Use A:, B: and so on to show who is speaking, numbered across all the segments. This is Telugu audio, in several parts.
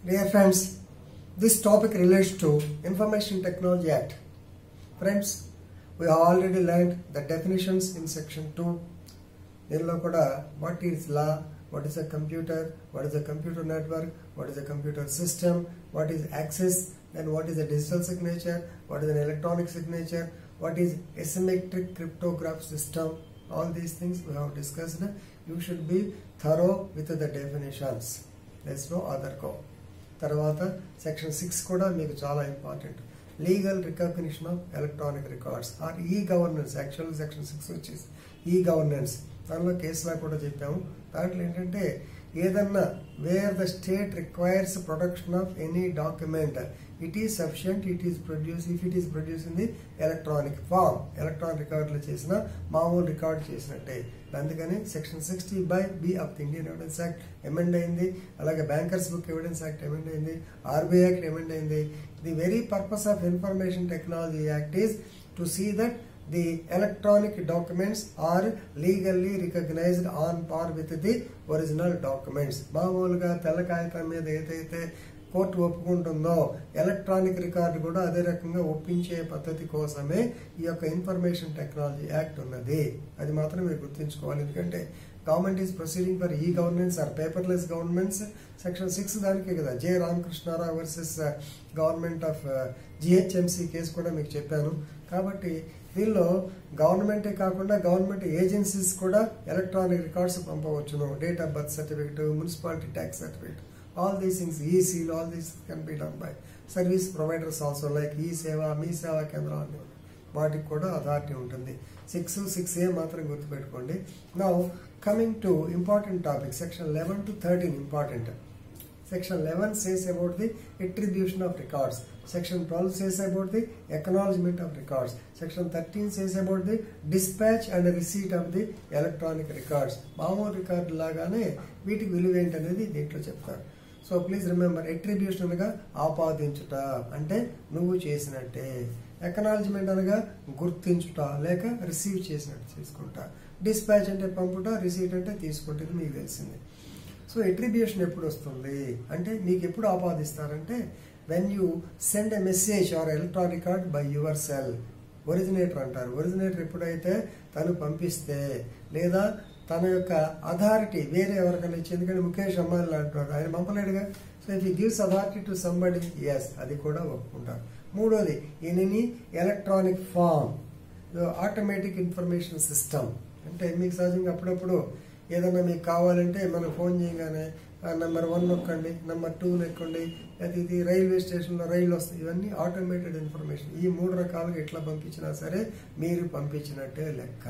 A: Dear friends, this topic relates to Information Technology Act. Friends, we have already learned the definitions in section 2. దీనిలో కూడా what is law what is a computer what is a computer network what is a computer system what is access then what is a digital signature what is an electronic signature what is asymmetric cryptograph system all these things we have discussed you should be thorough with the definitions there's no other కో తర్వాత సెక్షన్ సిక్స్ కూడా మీకు చాలా important legal recognition of electronic records are ఈ గవర్నెన్స్ యాక్చువల్ సెక్షన్ సిక్స్ వచ్చేసి ఈ గవర్నెన్స్ దానిలో కేసులా కూడా చెప్పాము దాంట్లో ఏంటంటే ఏదన్నా where the state requires production of any document it is sufficient it is produce if it is produce in the electronic form electronic రికార్డులు చేసిన మామూలు రికార్డు చేసినట్టే అందుకని section sixty by B of the Indian evidence act amend అయింది అలాగే bankers book evidence act amend అయింది ఆర్బీఐ యాక్ట్ ఎమెండ్ అయింది the very purpose of information technology act is to see that the electronic documents are legally recognised on par with the original documents మామూలుగా తెల్ల కాగితం మీద ఏదైతే కోర్టు ఒప్పుకుంటుందో ఎలక్ట్రానిక్ రికార్డు కూడా అదే రకంగా ఒప్పించే పద్ధతి కోసమే ఈ యొక్క ఇన్ఫర్మేషన్ టెక్నాలజీ యాక్ట్ ఉన్నది అది మాత్రం మీరు గుర్తుంచుకోవాలి ఎందుకంటే government is proceeding for e governance or paperless governments section six దానికే కదా J Ramakrishna Rao versus government of GHMC case కూడా మీకు చెప్పాను కాబట్టి దీనిలో గవర్నమెంటే కాకుండా గవర్నమెంట్ ఏజెన్సీస్ కూడా ఎలక్ట్రానిక్ రికార్డ్స్ పంపవచ్చును date of birth certificate municipality tax certificate all these things e-seal all these can be done by service providers also like ఈ సేవ మీ సేవా కేంద్రాలు వాటికి కూడా అథారిటీ ఉంటుంది సిక్స్ సిక్స్ ఏ మాత్రం గుర్తుపెట్టుకోండి now coming to important topic section eleven to thirteen important section eleven says about the attribution of records section twelve says about the acknowledgement of records section thirteen says about the dispatch and receipt of the electronic records మామూలు రికార్డు లాగానే వీటికి విలువ ఏంటనేది దీంట్లో చెప్తారు సో ప్లీజ్ రిమెంబర్ ఎట్రిబ్యూషన్ అనగా ఆపాదించుట అంటే నువ్వు చేసినట్టే ఎకనాలజ్మెంట్ అనగా గుర్తించుట లేక రిసీవ్ చేసినట్టు చేసుకుంటా డిస్పాచ్ అంటే పంపుట రిసీట్ అంటే తీసుకుంటే మీకు తెలిసింది సో ఎట్రిబ్యూషన్ ఎప్పుడు వస్తుంది అంటే మీకు ఎప్పుడు ఆపాదిస్తారంటే when you send a message or electronic card by your cell originator అంటారు ఒరిజినేటర్ ఎప్పుడైతే తను పంపిస్తే లేదా తన యొక్క అథారిటీ వేరే ఎవరికైనా ఇచ్చి ఎందుకంటే ముఖేష్ అంబానీ అంటున్నారు ఆయన పంపలేడుగా so if he gives authority to somebody yes అది కూడా ఒప్పుకుంటారు మూడోది any electronic form automatic information system అంటే మీకు సహజంగా అప్పుడప్పుడు ఏదైనా మీకు కావాలంటే మనం ఫోన్ చేయగానే నెంబర్ వన్ నొక్కండి నెంబర్ టూ నొక్కండి అది ఇది రైల్వే స్టేషన్లో రైలు వస్తాయి ఇవన్నీ ఆటోమేటెడ్ ఇన్ఫర్మేషన్ ఈ మూడు రకాలుగా ఎట్లా పంపించినా సరే మీరు పంపించినట్టే లెక్క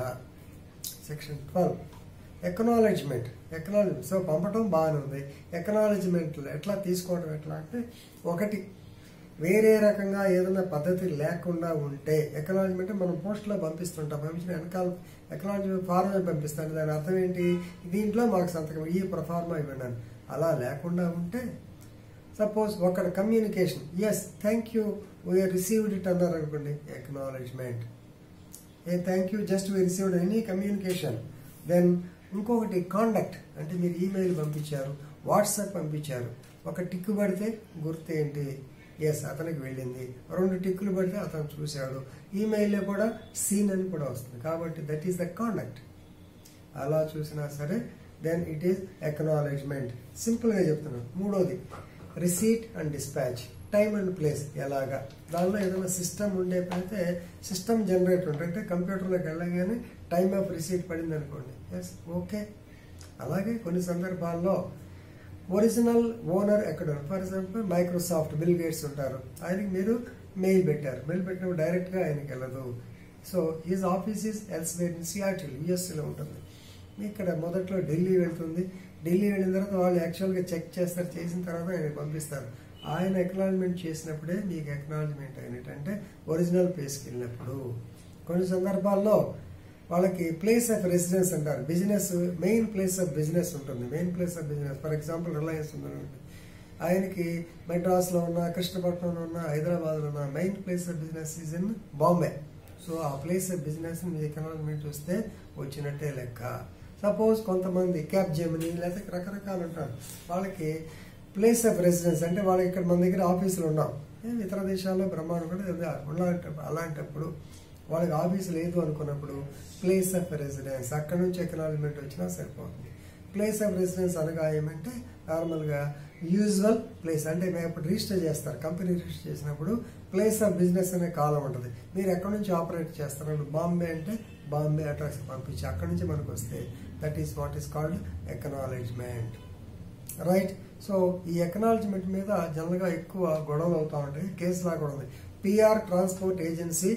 A: section twelve acknowledgement acknowledge so పంపడం బాగానే ఉంది ఎకనాలజ్మెంట్ ఎట్లా తీసుకోవడం ఎట్లా అంటే ఒకటి వేరే రకంగా ఏదైనా పద్ధతి లేకుండా ఉంటే ఎకనాలజ్మెంట్ మనం పోస్ట్లో పంపిస్తుంటాం పంపించిన వెనకాల ఎకనాలజీ ఫార్మే పంపిస్తాను దాని అర్థం ఏంటి దీంట్లో మాకు సంతకం ఈ ప్రఫార్మా ఇవ్వండి అలా లేకుండా ఉంటే సపోజ్ ఒక communication yes thank you we are received it అన్నారు అనుకోండి acknowledgement a thank you just we received any communication then ఇంకొకటి కాండక్ట్ అంటే మీరు ఈమెయిల్ పంపించారు వాట్సాప్ పంపించారు ఒక టిక్కు పడితే గుర్తు ఏంటి ఎస్ అతనికి వెళ్ళింది రెండు టిక్కులు పడితే అతను చూశాడు ఈమెయిల్లో కూడా సీన్ అని కూడా వస్తుంది కాబట్టి దట్ ఈస్ ద కాండక్ట్ అలా చూసినా సరే దెన్ ఇట్ ఈస్ ఎకనాలజ్మెంట్ సింపుల్గా చెప్తున్నాను మూడోది receipt and dispatch time and place ఎలాగా దానిలో ఏదైనా సిస్టమ్ ఉండేపైతే సిస్టమ్ జనరేటర్ ఉంటుంది అంటే కంప్యూటర్లోకి వెళ్ళగానే టైం ఆఫ్ రిసీట్ పడింది అనుకోండి ఎస్ ఓకే అలాగే కొన్ని సందర్భాల్లో ఒరిజినల్ ఓనర్ ఎక్కడ for example Microsoft Bill Gates ఉంటారు ఆయనకి మీరు మెయిల్ పెట్టారు మెయిల్ పెట్టినప్పుడు డైరెక్ట్గా ఆయనకి వెళ్ళదు so is office is elsewhere in Seattle యుఎస్లో ఉంటుంది ఇక్కడ మొదట్లో ఢిల్లీ వెళ్తుంది ఢిల్లీ వెళ్ళిన తర్వాత వాళ్ళు యాక్చువల్గా చెక్ చేస్తారు చేసిన తర్వాత ఆయన పంపిస్తారు ఆయన ఎక్నాలజ్మెంట్ చేసినప్పుడే మీకు ఎక్నాలజ్మెంట్ అయినట్టంటే ఒరిజినల్ ప్లేస్కి వెళ్ళినప్పుడు కొన్ని సందర్భాల్లో వాళ్ళకి ప్లేస్ ఆఫ్ రెసిడెన్స్ అంటారు business main place of business ఉంటుంది main place of business for example Reliance ఉందనుకోండి ఆయనకి మెడ్రాస్లో ఉన్న కృష్ణపట్నంలో ఉన్న హైదరాబాద్లో ఉన్న main place of business is in Bombay so ఆ ప్లేస్ ఆఫ్ బిజినెస్ మీ ఎకనామిక్ చూస్తే వచ్చినట్టే లెక్క సపోజ్ కొంతమంది క్యాబ్ జెమిని లేకపోతే రకరకాలు ఉంటారు వాళ్ళకి ప్లేస్ ఆఫ్ రెసిడెన్స్ అంటే వాళ్ళకి ఇక్కడ మన దగ్గర ఆఫీసులు ఉన్నాం ఏ ఇతర దేశాల్లో బ్రహ్మాండం కూడా ఉంది. అలాంటి అలాంటప్పుడు వాళ్ళకి ఆఫీస్ లేదు అనుకున్నప్పుడు ప్లేస్ ఆఫ్ రెసిడెన్స్ అక్కడ నుంచి ఎకనాలజ్మెంట్ వచ్చినా సరిపోతుంది ప్లేస్ ఆఫ్ రెసిడెన్స్ అనగా ఏమంటే నార్మల్గా యూజువల్ ప్లేస్ అంటే మేము ఇప్పుడు రిజిస్టర్ చేస్తారు కంపెనీ రిజిస్టర్ చేసినప్పుడు ప్లేస్ ఆఫ్ బిజినెస్ అనే కాలం ఉంటుంది మీరు ఎక్కడి నుంచి ఆపరేట్ చేస్తారు బాంబే అంటే బాంబే అడ్రస్ పంపించి అక్కడి నుంచి మనకు వస్తే that is what is called acknowledgement right so ఈ ఎకనాలజ్మెంట్ మీద జనరల్గా ఎక్కువ గొడవలు అవుతా ఉంటాయి కేసు లాగా కూడా ఉంది PR transport agency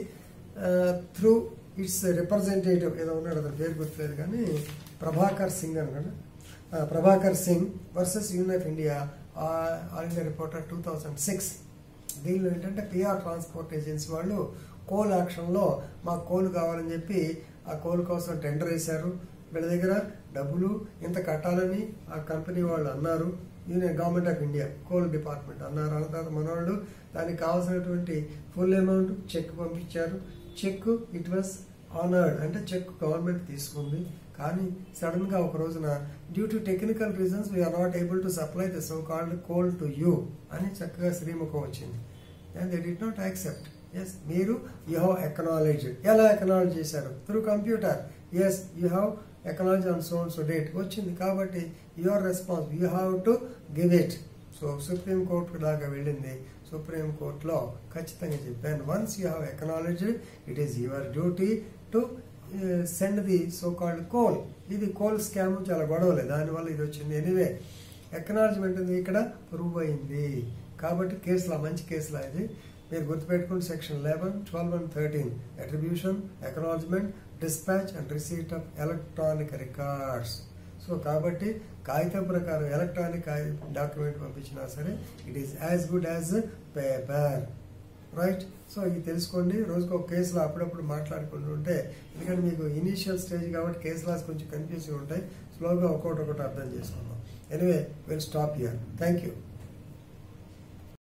A: through its representative ఏదో ఉన్నాడు అతని పేరు గుర్తులేదు కానీ ప్రభాకర్ సింగ్ అనుకోండి ఆ, Prabhakar Singh versus union of India all India reporter two thousand six దీనిలో ఏంటంటే పిఆర్ ట్రాన్స్పోర్ట్ ఏజెన్సీ వాళ్ళు కోల్ యాక్షన్లో మాకు కోల్ కావాలని చెప్పి ఆ కోల్ కోసం టెండర్ వేశారు వీళ్ళ దగ్గర డబ్బులు ఇంత కట్టాలని ఆ కంపెనీ వాళ్ళు అన్నారు union government of India coal department అన్నారు అన్న తర్వాత మనవాళ్ళు దానికి కావాల్సినటువంటి ఫుల్ అమౌంట్ చెక్ పంపించారు చెక్ ఇట్ వాస్ ఆనర్డ్ అంటే చెక్ గవర్నమెంట్ తీసుకుంది కానీ సడన్ గా ఒక రోజున due to technical reasons we are not able to supply the so called coal to you అని చక్కగా శ్రీముఖం వచ్చింది and they did not accept yes మీరు యూ హ్యావ్ ఎకనాలజ్ ఎలా ఎకనాలజ్ చేశారు through computer yes you have acknowledge on so so date వచ్చింది కాబట్టి your response you have to give it so supreme court దాకా వెళ్ళింది సుప్రీం కోర్టులో ఖచ్చితంగా చెప్పాను once you have acknowledge it is your duty to send the so called coal ఇది కోల్ స్కామ్ చాలా గొడవలే దానివల్ల ఇది వచ్చింది ఎనీవే ఎకనాలజ్మెంట్ ఉంది ఇక్కడ ప్రూవ్ అయింది కాబట్టి కేసులా మంచి కేసులా ఇది మీరు గుర్తుపెట్టుకుని section eleven twelve and thirteen attribution acknowledgement dispatch and receipt of electronic records so కాబట్టి కాగితం ప్రకారం ఎలక్ట్రానిక్ డాక్యుమెంట్ పంపించినా సరే it is as good as paper right so ఇది తెలుసుకోండి రోజుకు ఒక కేసులో అప్పుడప్పుడు మాట్లాడుకుంటూ ఉంటే ఎందుకంటే మీకు ఇనీషియల్ స్టేజ్ కాబట్టి కేసు లాస్ కొంచెం కన్ఫ్యూజింగ్ ఉంటాయి స్లోగా ఒక్కొక్కటి ఒకటి అర్థం చేసుకుందాం anyway will stop here thank you